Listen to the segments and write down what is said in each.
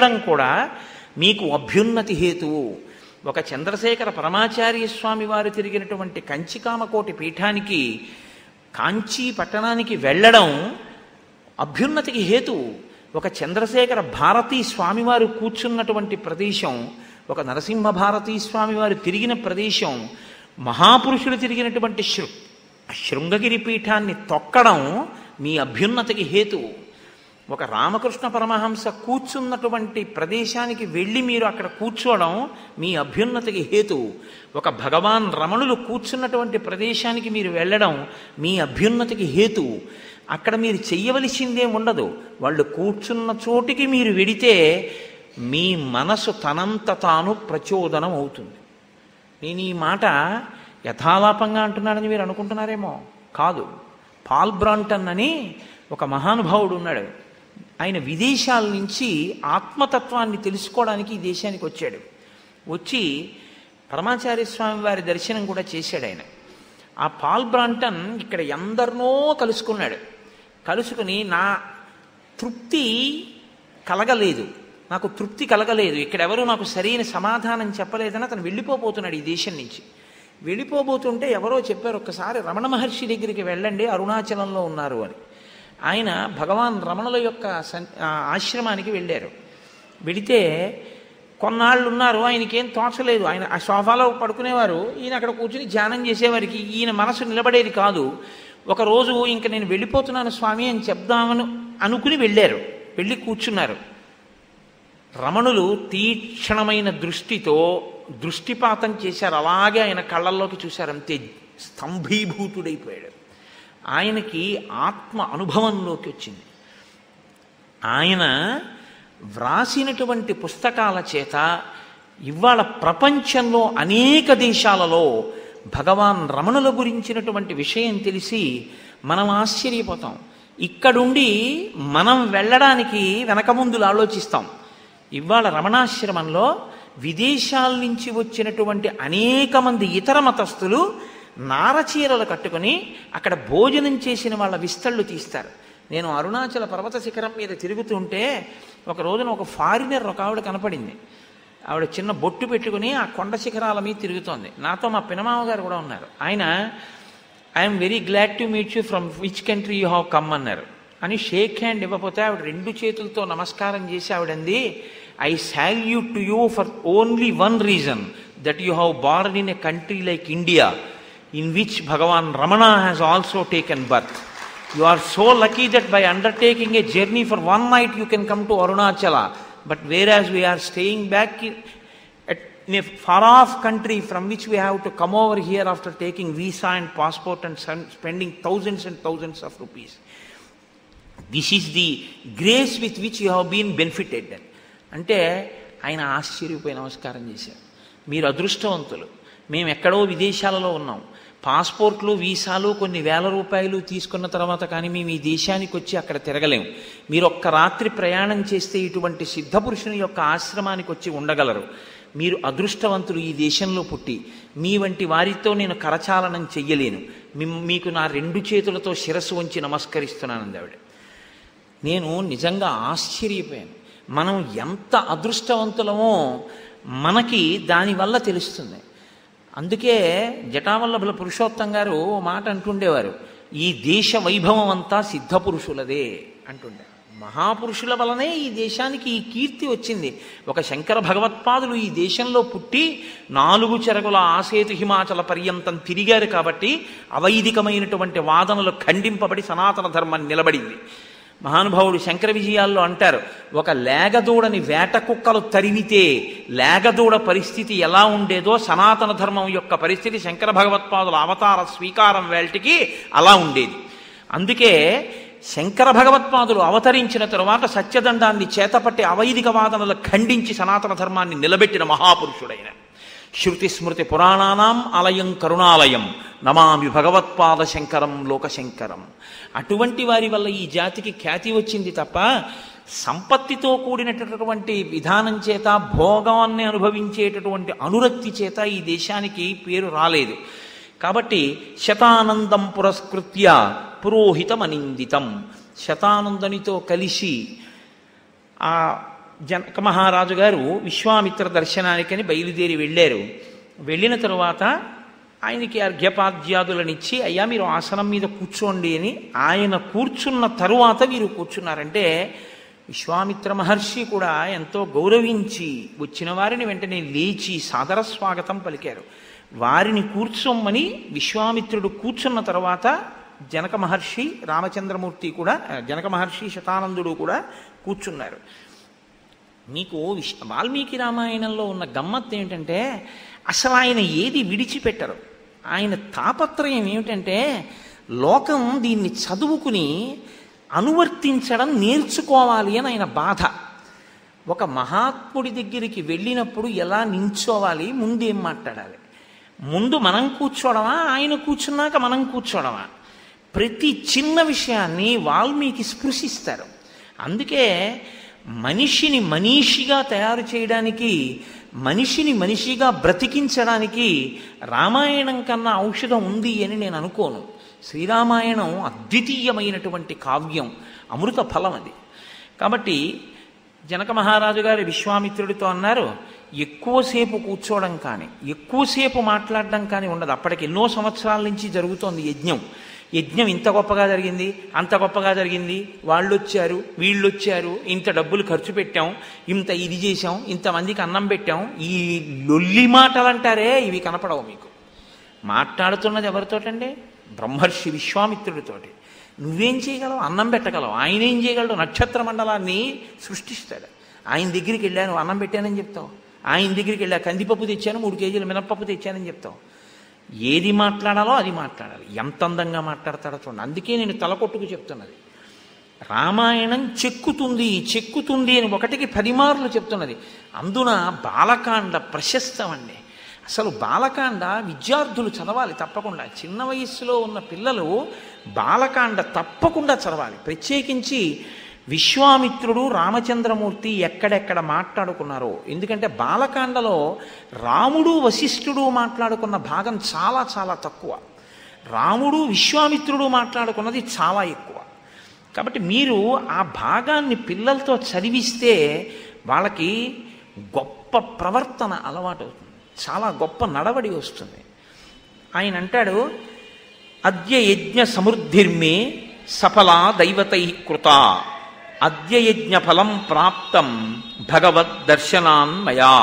వెళ్ళడం కూడా మీకు అభ్యున్నతి హేతువు ఒక చంద్రశేఖర పరమాచార్య స్వామి వారు తిరిగినటువంటి కంచికామకోటి పీఠానికి కాంచీ పట్టణానికి వెళ్ళడం అభ్యున్నతికి హేతు ఒక చంద్రశేఖర భారతీ స్వామివారు కూర్చున్నటువంటి ప్రదేశం ఒక నరసింహ భారతీ స్వామివారు తిరిగిన ప్రదేశం మహాపురుషులు తిరిగినటువంటి శృ శృంగగిరి పీఠాన్ని తొక్కడం మీ అభ్యున్నతికి హేతు ఒక రామకృష్ణ పరమహంస కూర్చున్నటువంటి ప్రదేశానికి వెళ్ళి మీరు అక్కడ కూర్చోవడం మీ అభ్యున్నతికి హేతు ఒక భగవాన్ రమణులు కూర్చున్నటువంటి ప్రదేశానికి మీరు వెళ్ళడం మీ అభ్యున్నతికి హేతు అక్కడ మీరు చెయ్యవలసిందే ఉండదు వాళ్ళు కూర్చున్న చోటికి మీరు వెడితే మీ మనసు తనంత తాను ప్రచోదనం అవుతుంది నేను ఈ మాట యథాలాపంగా అంటున్నాడని మీరు అనుకుంటున్నారేమో కాదు పాల్ బ్రాంటన్ అని ఒక మహానుభావుడు ఉన్నాడు ఆయన విదేశాల నుంచి ఆత్మతత్వాన్ని తెలుసుకోవడానికి ఈ దేశానికి వచ్చాడు వచ్చి పరమాచార్య స్వామి వారి దర్శనం కూడా చేశాడు ఆయన ఆ పాల్ బ్రాంటన్ ఇక్కడ ఎందరినో కలుసుకున్నాడు కలుసుకుని నా తృప్తి కలగలేదు నాకు తృప్తి కలగలేదు ఇక్కడెవరూ నాకు సరైన సమాధానం చెప్పలేదని అతను వెళ్ళిపోబోతున్నాడు ఈ దేశం నుంచి వెళ్ళిపోబోతుంటే ఎవరో చెప్పారు ఒక్కసారి రమణ మహర్షి దగ్గరికి వెళ్ళండి అరుణాచలంలో ఉన్నారు అని ఆయన భగవాన్ రమణుల యొక్క సన్ ఆ ఆశ్రమానికి వెళ్ళారు వెడితే కొన్నాళ్ళు ఉన్నారు ఆయనకేం తోచలేదు ఆయన ఆ సోఫాలో పడుకునేవారు ఈయన అక్కడ కూర్చుని ధ్యానం చేసేవారికి ఈయన మనసు నిలబడేది కాదు ఒకరోజు ఇంక నేను వెళ్ళిపోతున్నాను స్వామి అని చెప్దామని అనుకుని వెళ్ళారు వెళ్ళి కూర్చున్నారు రమణులు తీక్షణమైన దృష్టితో దృష్టిపాతం చేశారు అలాగే ఆయన కళ్ళల్లోకి చూశారు అంతే స్తంభీభూతుడైపోయాడు ఆయనకి ఆత్మ అనుభవంలోకి వచ్చింది ఆయన వ్రాసినటువంటి పుస్తకాల చేత ఇవాళ ప్రపంచంలో అనేక దేశాలలో భగవాన్ రమణుల గురించినటువంటి విషయం తెలిసి మనం ఆశ్చర్యపోతాం ఇక్కడుండి మనం వెళ్ళడానికి వెనక ముందులు ఆలోచిస్తాం ఇవాళ రమణాశ్రమంలో విదేశాల నుంచి వచ్చినటువంటి అనేక మంది ఇతర మతస్థులు నారచీరలు కట్టుకొని అక్కడ భోజనం చేసిన వాళ్ళ విస్తళ్ళు తీస్తారు నేను అరుణాచల పర్వత శిఖరం మీద తిరుగుతుంటే ఒక రోజున ఒక ఫారినర్ ఒక ఆవిడ కనపడింది ఆవిడ చిన్న బొట్టు పెట్టుకుని ఆ కొండ శిఖరాల మీద తిరుగుతోంది నాతో మా పినమామ గారు కూడా ఉన్నారు ఆయన I'm very glad to meet you from which country you have come అన్నారు అని షేక్ హ్యాండ్ ఇవ్వకపోతే ఆవిడ రెండు చేతులతో నమస్కారం చేసి ఆవిడంది I salute to you for only one reason that you have born in a country like India in which Bhagavan Ramana has also taken birth you are so lucky that by undertaking a journey for one night you can come to Arunachala but whereas we're staying back in a far off country from which we have to come over here after taking visa and passport and sen- spending thousands and thousands of rupees. This is the grace with which you have been benefited అంటే ఆయన ఆశ్చర్యపోయి నమస్కారం చేశారు మీరు అదృష్టవంతులు మేము ఎక్కడో విదేశాలలో ఉన్నాం పాస్పోర్ట్లు వీసాలు కొన్ని వేల రూపాయలు తీసుకున్న తర్వాత కానీ మేము ఈ దేశానికి వచ్చి అక్కడ తిరగలేము మీరు ఒక్క రాత్రి ప్రయాణం చేస్తే ఇటువంటి సిద్ధపురుషుని యొక్క ఆశ్రమానికి వచ్చి ఉండగలరు మీరు అదృష్టవంతులు ఈ దేశంలో పుట్టి మీ వంటి వారితో నేను కరచాలనం చెయ్యలేను మిమ్- మీకు నా రెండు చేతులతో శిరస్సు వంచి నమస్కరిస్తున్నానంది ఆవిడ నేను నిజంగా ఆశ్చర్యపోయాను మనం ఎంత అదృష్టవంతులమో మనకి దానివల్ల తెలుస్తుంది అందుకే జటావల్లభుల పురుషోత్తం గారు ఓ మాట అంటుండేవారు ఈ దేశ వైభవం అంతా సిద్ధపురుషులదే అంటుండే మహాపురుషుల వలనే ఈ దేశానికి ఈ కీర్తి వచ్చింది ఒక శంకర భగవత్పాదులు ఈ దేశంలో పుట్టి నాలుగు చెరగుల ఆసేతు హిమాచల పర్యంతం తిరిగారు కాబట్టి అవైదికమైనటువంటి వాదనలు ఖండింపబడి సనాతన ధర్మం నిలబడింది మహానుభావుడు శంకర విజయాల్లో అంటారు ఒక లేగదూడని వేట కుక్కలు తరిమితే లేగదూడ పరిస్థితి ఎలా ఉండేదో సనాతన ధర్మం యొక్క పరిస్థితి శంకర భగవత్పాదుల అవతార స్వీకారం వేల్టికి అలా ఉండేది అందుకే శంకర భగవత్పాదులు అవతరించిన తరువాత సత్యదండాన్ని చేతపట్టి అవైదిక వాదనలు ఖండించి సనాతన ధర్మాన్ని నిలబెట్టిన మహాపురుషుడైన శృతి స్మృతి పురాణానాం ఆలయం కరుణాలయం నమామి భగవత్పాద శంకరం లోకశంకరం అటువంటి వారి వల్ల ఈ జాతికి ఖ్యాతి వచ్చింది తప్ప సంపత్తితో కూడినటువంటి విధానం చేత భోగాన్ని అనుభవించేటటువంటి అనురక్తి చేత ఈ దేశానికి పేరు రాలేదు కాబట్టి శతానందం పురస్కృత్య పురోహితమనిందితం శతానందనితో కలిసి ఆ జనక మహారాజు గారు విశ్వామిత్ర దర్శనానికని బయలుదేరి వెళ్ళారు వెళ్ళిన తరువాత ఆయనకి అర్ఘ్యపాద్యాదులనిచ్చి అయ్యా మీరు ఆసనం మీద కూర్చోండి అని ఆయన కూర్చున్న తరువాత వీరు కూర్చున్నారంటే విశ్వామిత్ర మహర్షి కూడా ఎంతో గౌరవించి వచ్చిన వారిని వెంటనే లేచి సాదర స్వాగతం పలికారు వారిని కూర్చోమ్మని విశ్వామిత్రుడు కూర్చున్న తర్వాత జనక మహర్షి రామచంద్రమూర్తి కూడా జనక మహర్షి శతానందుడు కూడా కూర్చున్నారు మీకు విశ్ వాల్మీకి రామాయణంలో ఉన్న గమ్మత్ ఏమిటంటే అసలు ఆయన ఏది విడిచిపెట్టరు ఆయన తాపత్రయం ఏమిటంటే లోకం దీన్ని చదువుకుని అనువర్తించడం నేర్చుకోవాలి అని ఆయన బాధ ఒక మహాత్ముడి దగ్గరికి వెళ్ళినప్పుడు ఎలా నించోవాలి ముందేం మాట్లాడాలి ముందు మనం కూర్చోవడమా ఆయన కూర్చున్నాక మనం కూర్చోవడమా ప్రతి చిన్న విషయాన్ని వాల్మీకి స్పృశిస్తారు అందుకే మనిషిని మనీషిగా తయారు చేయడానికి మనిషిని మనిషిగా బ్రతికించడానికి రామాయణం కన్నా ఔషధం ఉంది అని నేను అనుకోను శ్రీరామాయణం అద్వితీయమైనటువంటి కావ్యం అమృత ఫలం అది కాబట్టి జనక మహారాజు గారు విశ్వామిత్రుడితో అన్నారు ఎక్కువసేపు కూర్చోవడం కానీ ఎక్కువసేపు మాట్లాడడం కానీ ఉండదు అప్పటికి ఎన్నో సంవత్సరాల నుంచి జరుగుతోంది యజ్ఞం యజ్ఞం ఇంత గొప్పగా జరిగింది అంత గొప్పగా జరిగింది వాళ్ళు వచ్చారు వీళ్ళు వచ్చారు ఇంత డబ్బులు ఖర్చు పెట్టాం ఇంత ఇది చేశాం ఇంతమందికి అన్నం పెట్టాం ఈ లొల్లి మాటలు అంటారే ఇవి కనపడవు మీకు మాట్లాడుతున్నది ఎవరితోటండి బ్రహ్మర్షి విశ్వామిత్రుడితోటి నువ్వేం చేయగలవు అన్నం పెట్టగలవు ఆయన ఏం చేయగలడు నక్షత్ర మండలాన్ని సృష్టిస్తాడు ఆయన దగ్గరికి వెళ్ళాను అన్నం పెట్టానని చెప్తావు ఆయన దగ్గరికి వెళ్ళా కందిపప్పు తెచ్చాను మూడు కేజీలు మినప్పప్పు తెచ్చానని చెప్తావు ఏది మాట్లాడాలో అది మాట్లాడాలి ఎంత అందంగా మాట్లాడతాడో చూడండి అందుకే నేను తలకొట్టుకు చెప్తున్నది రామాయణం చెక్కుతుంది చెక్కుతుంది అని ఒకటికి పది మార్లు చెప్తున్నది అందున బాలకాండ ప్రశస్తం అండి అసలు బాలకాండ విద్యార్థులు చదవాలి తప్పకుండా చిన్న వయస్సులో ఉన్న పిల్లలు బాలకాండ తప్పకుండా చదవాలి ప్రత్యేకించి విశ్వామిత్రుడు రామచంద్రమూర్తి ఎక్కడెక్కడ మాట్లాడుకున్నారో ఎందుకంటే బాలకాండలో రాముడు వశిష్ఠుడు మాట్లాడుకున్న భాగం చాలా చాలా తక్కువ రాముడు విశ్వామిత్రుడు మాట్లాడుకున్నది చాలా ఎక్కువ కాబట్టి మీరు ఆ భాగాన్ని పిల్లలతో చదివిస్తే వాళ్ళకి గొప్ప ప్రవర్తన అలవాటు అవుతుంది చాలా గొప్ప నడవడి వస్తుంది ఆయన అంటాడు అద్య యజ్ఞ సమృద్ధిర్మే సఫలా దైవతై కృత అద్య యజ్ఞ ఫలం ప్రాప్తం భగవద్ దర్శనాన్ మయా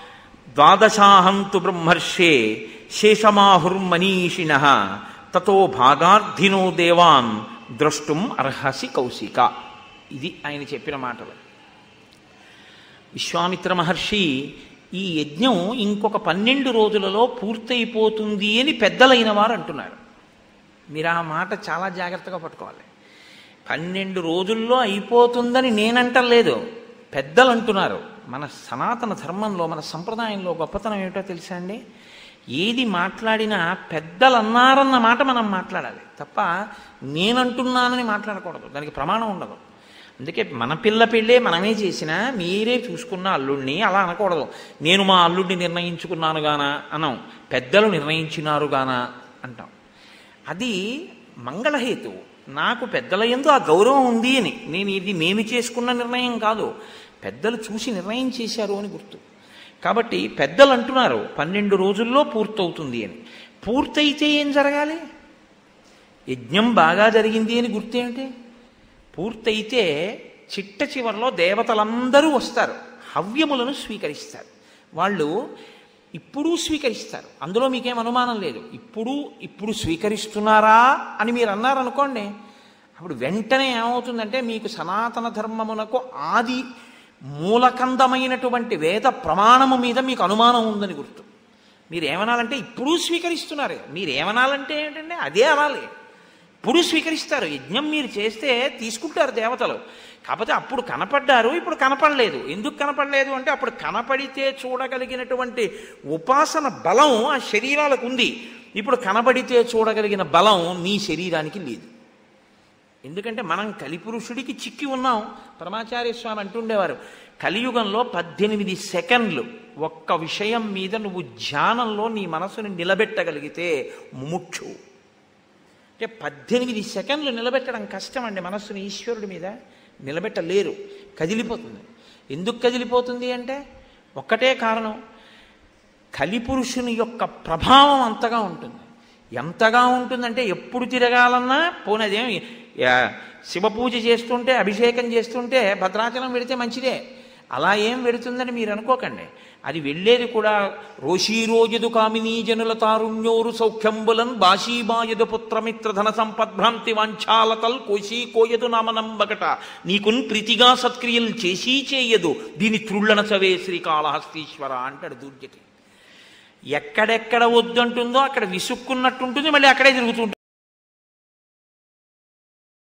ద్వాదశాహం తు బ్రహ్మర్షే శేషమాహుర్మనీషిణ తతో భాగార్థినో దేవాన్ ద్రష్టుం అర్హసి కౌశిక ఇది ఆయన చెప్పిన మాటలు విశ్వామిత్ర మహర్షి ఈ యజ్ఞం ఇంకొక పన్నెండు రోజులలో పూర్తయిపోతుంది అని పెద్దలైన వారు అంటున్నారు మీరు ఆ మాట చాలా జాగ్రత్తగా పట్టుకోవాలి పన్నెండు రోజుల్లో అయిపోతుందని నేనంటలేదు పెద్దలు అంటున్నారు మన సనాతన ధర్మంలో మన సంప్రదాయంలో గొప్పతనం ఏమిటో తెలుసా అండి ఏది మాట్లాడినా పెద్దలు అన్నారన్న మాట మనం మాట్లాడాలి తప్ప నేనంటున్నానని మాట్లాడకూడదు దానికి ప్రమాణం ఉండదు అందుకే మన పిల్ల పెళ్ళే మనమే చేసినా మీరే చూసుకున్న అల్లుడిని అలా అనకూడదు నేను మా అల్లుడిని నిర్ణయించుకున్నాను గానా అనం పెద్దలు నిర్ణయించినారు గానా అంటాం అది మంగళహేతువు నాకు పెద్దల ఎందు ఆ గౌరవం ఉంది అని నేను ఇది నేను చేసుకున్న నిర్ణయం కాదు పెద్దలు చూసి నిర్ణయం చేశారు అని గుర్తు కాబట్టి పెద్దలు అంటున్నారు పన్నెండు రోజుల్లో పూర్తవుతుంది అని పూర్తయితే ఏం జరగాలి యజ్ఞం బాగా జరిగింది అని గుర్తేమిటి పూర్తయితే చిట్ట చివరిలో దేవతలందరూ వస్తారు హవ్యములను స్వీకరిస్తారు వాళ్ళు ఇప్పుడు స్వీకరిస్తారు అందులో మీకేం అనుమానం లేదు ఇప్పుడు ఇప్పుడు స్వీకరిస్తున్నారా అని మీరు అన్నారనుకోండి అప్పుడు వెంటనే ఏమవుతుందంటే మీకు సనాతన ధర్మమునకు ఆది మూలకందమైనటువంటి వేద ప్రమాణము మీద మీకు అనుమానం ఉందని గుర్తు మీరు ఏమనాలంటే ఇప్పుడు స్వీకరిస్తున్నారు మీరు ఏమనాలంటే ఏంటంటే అదే అనాలి ఇప్పుడు స్వీకరిస్తారు యజ్ఞం మీరు చేస్తే తీసుకుంటారు దేవతలు కాకపోతే అప్పుడు కనపడ్డారు ఇప్పుడు కనపడలేదు ఎందుకు కనపడలేదు అంటే అప్పుడు కనపడితే చూడగలిగినటువంటి ఉపాసన బలం ఆ శరీరాలకు ఉంది ఇప్పుడు కనబడితే చూడగలిగిన బలం నీ శరీరానికి లేదు ఎందుకంటే మనం కలిపురుషుడికి చిక్కి ఉన్నాం పరమాచార్య స్వామి అంటుండేవారు కలియుగంలో పద్దెనిమిది సెకండ్లు ఒక్క విషయం మీద నువ్వు ధ్యానంలో నీ మనసుని నిలబెట్టగలిగితే ముముక్షు అంటే పద్దెనిమిది సెకండ్లు నిలబెట్టడం కష్టం అండి మనస్సుని ఈశ్వరుడి మీద నిలబెట్టలేరు కదిలిపోతుంది ఎందుకు కదిలిపోతుంది అంటే ఒక్కటే కారణం కలిపురుషుని యొక్క ప్రభావం అంతగా ఉంటుంది ఎంతగా ఉంటుందంటే ఎప్పుడు తిరగాలన్నా పోనదేం శివపూజ చేస్తుంటే అభిషేకం చేస్తుంటే భద్రాచలం వెడితే మంచిదే అలా ఏం వెడుతుందని మీరు అనుకోకండి అది వెళ్ళేది కూడా రోషీరోజదు కామినీ జనుల తారుణ్యోరు సౌఖ్యంబులన్ బాషీబాయదు పుత్రమిత్ర ధన సంపద్భ్రాంతి వాంఛాలతల్ కోశీ కోయదు నామనంబకట నీకున్ ప్రీతిగా సత్క్రియలు చేసి చేయదు దీని త్రుళ్ళన చవే శ్రీకాళహస్తీశ్వర అంటాడు దూర్జటి ఎక్కడెక్కడ వద్దంటుందో అక్కడ విసుక్కున్నట్టుంటుంది మళ్ళీ అక్కడే తిరుగుతుంటుంది